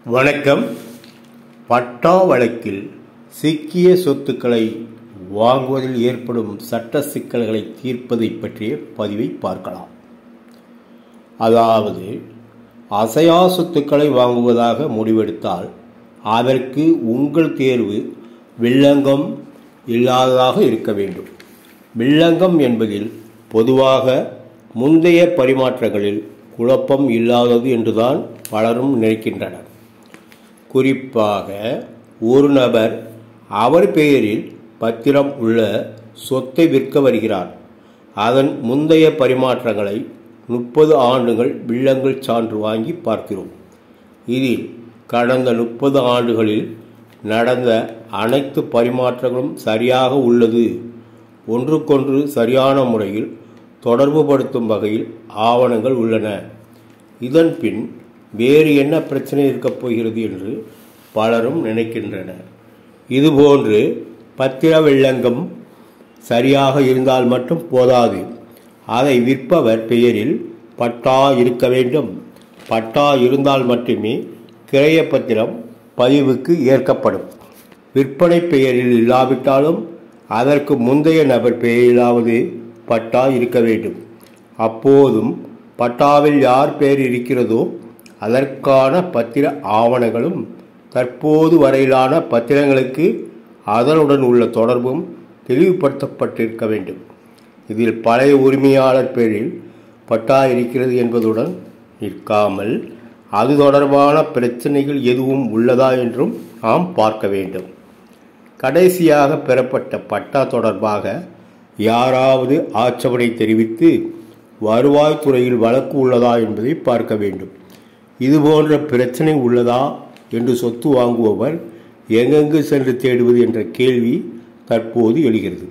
வணக்கம் பட்டா வழக்கில் சிக்கிய சொத்துக்களை வாங்குவதில் ஏற்படும் சட்ட சிக்கல்களை தீர்ப்பதை பற்றிய பதிவை பார்க்கலாம் அதாவது அசையா சொத்துக்களை வாங்குவதாக முடிவெடுத்தால் அதற்கு உங்கள் தேர்வு வில்லங்கம் இல்லாததாக இருக்க வேண்டும் வில்லங்கம் என்பதில் பொதுவாக முந்தைய பரிமாற்றங்களில் குழப்பம் இல்லாதது என்றுதான் பலரும் நினைக்கின்றனர் குறிப்பாக ஒரு நபர் அவர் பெயரில் பத்திரம் உள்ள சொத்தை விற்க வருகிறார் அதன் முந்தைய பரிமாற்றங்களை முப்பது ஆண்டுகள் வில்லங்கள் சான்று வாங்கி பார்க்கிறோம் இதில் கடந்த முப்பது ஆண்டுகளில் நடந்த அனைத்து பரிமாற்றங்களும் சரியாக உள்ளது ஒன்றுக்கொன்று சரியான முறையில் தொடர்புபடுத்தும் வகையில் ஆவணங்கள் உள்ளன இதன் பின் வேறு என்ன பிரச்சனை இருக்கப் போகிறது என்று பலரும் நினைக்கின்றனர் இதுபோன்று பத்திர வில்லங்கம் சரியாக இருந்தால் மட்டும் போதாது அதை விற்பவர் பெயரில் பட்டா இருக்க வேண்டும் பட்டா இருந்தால் மட்டுமே கிரைய பத்திரம் பதிவுக்கு ஏற்கப்படும் விற்பனை பெயரில் இல்லாவிட்டாலும் அதற்கு முந்தைய நபர் பெயரிலாவது பட்டா இருக்க வேண்டும் அப்போதும் பட்டாவில் யார் பெயர் இருக்கிறதோ அதற்கான பத்திர ஆவணங்களும் தற்போது வரையிலான பத்திரங்களுக்கு அதனுடன் உள்ள தொடர்பும் தெளிவுபடுத்தப்பட்டிருக்க வேண்டும் இதில் பழைய உரிமையாளர் பேரில் பட்டா இருக்கிறது என்பதுடன் நிற்காமல் அது தொடர்பான பிரச்சனைகள் எதுவும் உள்ளதா என்றும் நாம் பார்க்க வேண்டும் கடைசியாக பெறப்பட்ட பட்டா தொடர்பாக யாராவது ஆட்சேபனை தெரிவித்து வருவாய்த்துறையில் வழக்கு உள்ளதா என்பதை பார்க்க வேண்டும் இதுபோன்ற பிரச்சனை உள்ளதா என்று சொத்து வாங்குபவர் எங்கெங்கு சென்று தேடுவது என்ற கேள்வி தற்போது எழுகிறது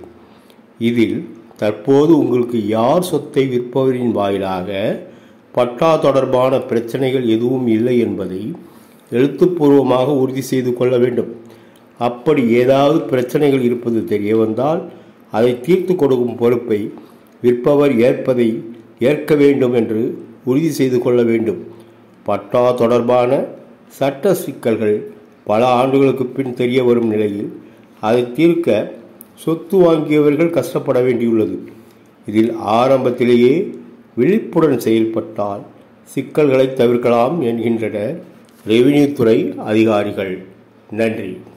இதில் தற்போது உங்களுக்கு யார் சொத்தை விற்பவரின் வாயிலாக பட்டா தொடர்பான பிரச்சனைகள் எதுவும் இல்லை என்பதை எழுத்துப்பூர்வமாக உறுதி செய்து கொள்ள வேண்டும் அப்படி ஏதாவது பிரச்சனைகள் இருப்பது தெரிய வந்தால் அதை தீர்த்து கொடுக்கும் பொறுப்பை விற்பவர் ஏற்பதை ஏற்க வேண்டும் என்று உறுதி செய்து கொள்ள வேண்டும் பட்டா தொடர்பான சட்ட சிக்கல்கள் பல ஆண்டுகளுக்கு பின் தெரிய வரும் நிலையில் அதை தீர்க்க சொத்து வாங்கியவர்கள் கஷ்டப்பட வேண்டியுள்ளது இதில் ஆரம்பத்திலேயே விழிப்புடன் செயல்பட்டால் சிக்கல்களை தவிர்க்கலாம் என்கின்றனர் ரெவின்யூ துறை அதிகாரிகள் நன்றி